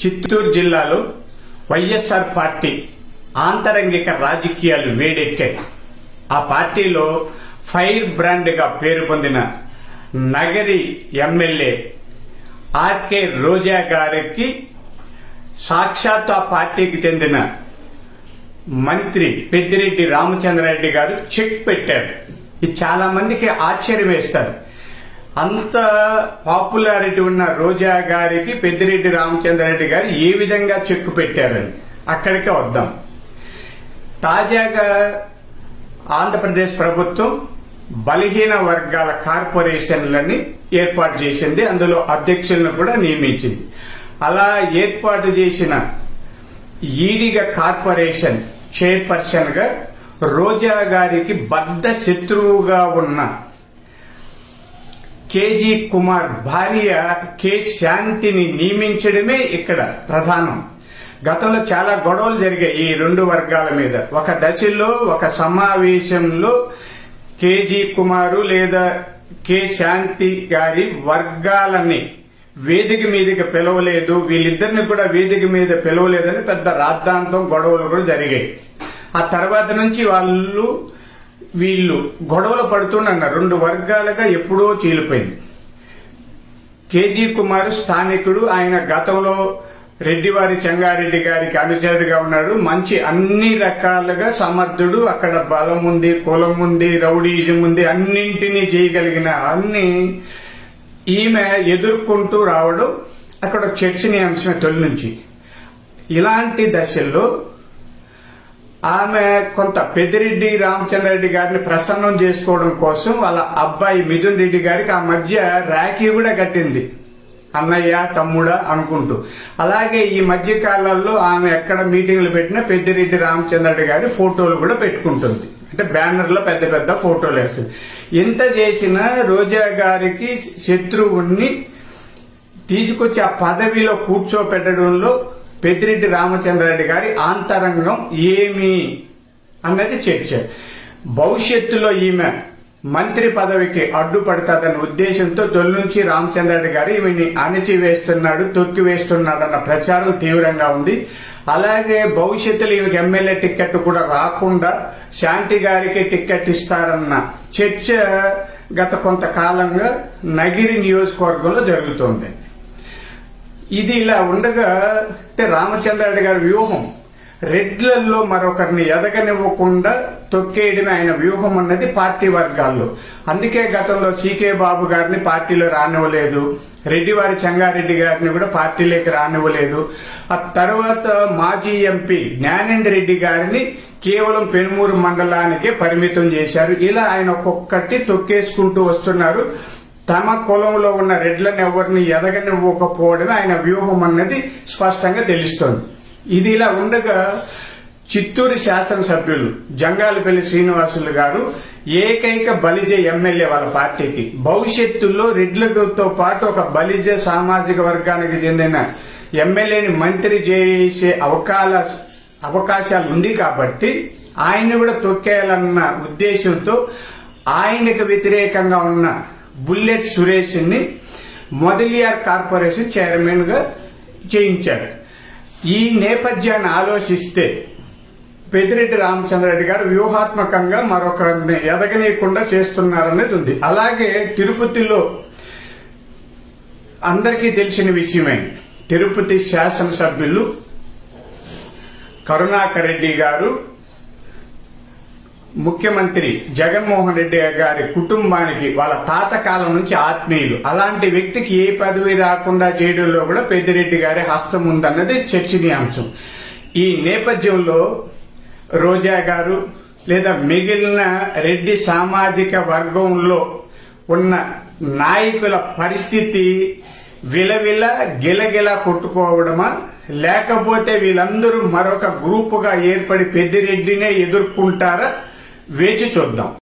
చిత్తూరు జిల్లాలో వైఎస్ఆర్ పార్టీ ఆంతరంగిక రాజకీయాలు వేడెక్కాయి ఆ పార్టీలో ఫైర్ బ్రాండ్ గా పేరు పొందిన నగరి ఎమ్మెల్యే ఆర్కే రోజా గారికి సాక్షాత్ ఆ పార్టీకి చెందిన మంత్రి పెద్దిరెడ్డి రామచంద్రారెడ్డి గారు చెక్ పెట్టారు ఇది చాలా మందికి ఆశ్చర్యం వేస్తారు అంత పాపులారిటీ ఉన్న రోజా గారికి పెద్దిరెడ్డి రామచంద్రారెడ్డి గారు ఏ విధంగా చెక్ పెట్టారని అక్కడికే వద్దాం తాజాగా ఆంధ్రప్రదేశ్ ప్రభుత్వం బలహీన వర్గాల కార్పొరేషన్లని ఏర్పాటు చేసింది అందులో అధ్యక్షులను కూడా నియమించింది అలా ఏర్పాటు చేసిన ఈడిగ కార్పొరేషన్ చైర్పర్సన్ గా రోజా గారికి బద్ద శత్రువుగా ఉన్న కేజీ కుమార్ భార్య కె శాంతిని నియమించడమే ఇక్కడ ప్రధానం గతంలో చాలా గొడవలు జరిగాయి ఈ రెండు వర్గాల మీద ఒక దశలో ఒక సమావేశంలో కేజీ కుమారు లేదా కె శాంతి గారి వర్గాలని వేదిక మీదకి పిలవలేదు వీళ్ళిద్దరిని కూడా వేదిక మీద పిలవలేదని పెద్ద రాద్ధాంతం గొడవలు కూడా జరిగాయి ఆ తర్వాత నుంచి వాళ్ళు వీళ్ళు గొడవలు పడుతున్న రెండు వర్గాలుగా ఎప్పుడో చీలిపోయింది కేజీ కుమార్ స్థానికుడు ఆయన గతంలో రెడ్డివారి చెంగారెడ్డి గారికి అనుచరుడిగా ఉన్నాడు మంచి అన్ని రకాలుగా సమర్థుడు అక్కడ బలం ఉంది కులం ఉంది రౌడీజం ఉంది అన్నింటినీ చేయగలిగిన అన్ని ఈమె ఎదుర్కొంటూ రావడం అక్కడ చర్చనీయాంశం తొలి నుంచి ఇలాంటి దశల్లో ఆమె కొంత పెద్దిరెడ్డి రామచంద్రరెడ్డి గారిని ప్రసన్నం చేసుకోవడం కోసం వాళ్ళ అబ్బాయి మిథున్ రెడ్డి గారికి ఆ మధ్య రాఖీ కూడా కట్టింది అన్నయ్య తమ్ముడా అనుకుంటూ అలాగే ఈ మధ్య కాలాల్లో ఆమె ఎక్కడ మీటింగ్లు పెట్టినా పెద్దిరెడ్డి రామచంద్రరెడ్డి గారి ఫోటోలు కూడా పెట్టుకుంటుంది అంటే బ్యానర్ లో పెద్ద పెద్ద ఫోటోలు వేస్తుంది ఎంత చేసినా రోజా గారికి శత్రువుని తీసుకొచ్చి ఆ పదవిలో కూర్చోపెట్టడంలో పెద్దిరెడ్డి రామచంద్రారెడ్డి గారి ఆంతరంగం ఏమి అన్నది చర్చ భవిష్యత్తులో ఈమె మంత్రి పదవికి అడ్డుపడతాదన్న ఉద్దేశంతో తొలి నుంచి రామచంద్రారెడ్డి గారు ఈమెని అణచివేస్తున్నాడు తొక్కి వేస్తున్నాడు అన్న ప్రచారం తీవ్రంగా ఉంది అలాగే భవిష్యత్తులో ఈమెకి ఎమ్మెల్యే టికెట్ కూడా రాకుండా శాంతి గారికి టికెట్ ఇస్తారన్న చర్చ గత కొంతకాలంగా నగిరి నియోజకవర్గంలో జరుగుతోంది ఇది ఇలా ఉండగా అంటే రామచంద్రారెడ్డి గారి వ్యూహం రెడ్లలో మరొకరిని ఎదగనివ్వకుండా తొక్కేయడమే ఆయన వ్యూహం అన్నది పార్టీ వర్గాల్లో అందుకే గతంలో సీకే బాబు గారిని పార్టీలో రానివ్వలేదు రెడ్డివారి చెంగారెడ్డి గారిని కూడా పార్టీలోకి రానివ్వలేదు ఆ తర్వాత మాజీ ఎంపీ జ్ఞానేంద్ర రెడ్డి గారిని కేవలం పెనుమూరు మండలానికే పరిమితం చేశారు ఇలా ఆయన ఒక్కొక్కటి తొక్కేసుకుంటూ వస్తున్నారు తమ కులంలో ఉన్న రెడ్లను ఎవరిని ఎదగనివ్వకపోవడమే ఆయన వ్యూహం అన్నది స్పష్టంగా తెలుస్తోంది ఇది ఇలా ఉండగా చిత్తూరు శాసనసభ్యులు జంగాలపల్లి శ్రీనివాసులు గారు ఏకైక బలిజ ఎమ్మెల్యే వాళ్ళ పార్టీకి భవిష్యత్తులో రెడ్లతో పాటు ఒక బలిజ సామాజిక వర్గానికి చెందిన ఎమ్మెల్యేని మంత్రి చేసే అవకాశ అవకాశాలు ఉంది కాబట్టి ఆయన్ని కూడా తొక్కేయాలన్న ఉద్దేశంతో ఆయనకు వ్యతిరేకంగా ఉన్న బుల్లెట్ సురేష్ ని మొదలియార్ కార్పొరేషన్ చైర్మన్ గా చేయించారు ఈ నేపథ్యాన్ని ఆలోచిస్తే పెద్దిరెడ్డి రామచంద్రరెడ్డి గారు వ్యూహాత్మకంగా మరొకరిని ఎదగనీయకుండా చేస్తున్నారనేది ఉంది అలాగే తిరుపతిలో అందరికీ తెలిసిన విషయమే తిరుపతి శాసనసభ్యులు కరుణాకర్ రెడ్డి గారు ముఖ్యమంత్రి జగన్మోహన్ రెడ్డి గారి కుటుంబానికి వాళ్ళ తాత కాలం నుంచి ఆత్మీయులు అలాంటి వ్యక్తికి ఏ పదవి రాకుండా చేయడంలో కూడా పెద్దిరెడ్డి గారి హస్తం ఉందన్నది చర్చనీయాంశం ఈ నేపథ్యంలో రోజా గారు లేదా మిగిలిన రెడ్డి సామాజిక వర్గంలో ఉన్న నాయకుల పరిస్థితి విలవిల గిలగిల కొట్టుకోవడమా లేకపోతే వీళ్ళందరూ మరొక గ్రూపుగా ఏర్పడి పెద్దిరెడ్డినే ఎదుర్కొంటారా వేచి చూద్దాం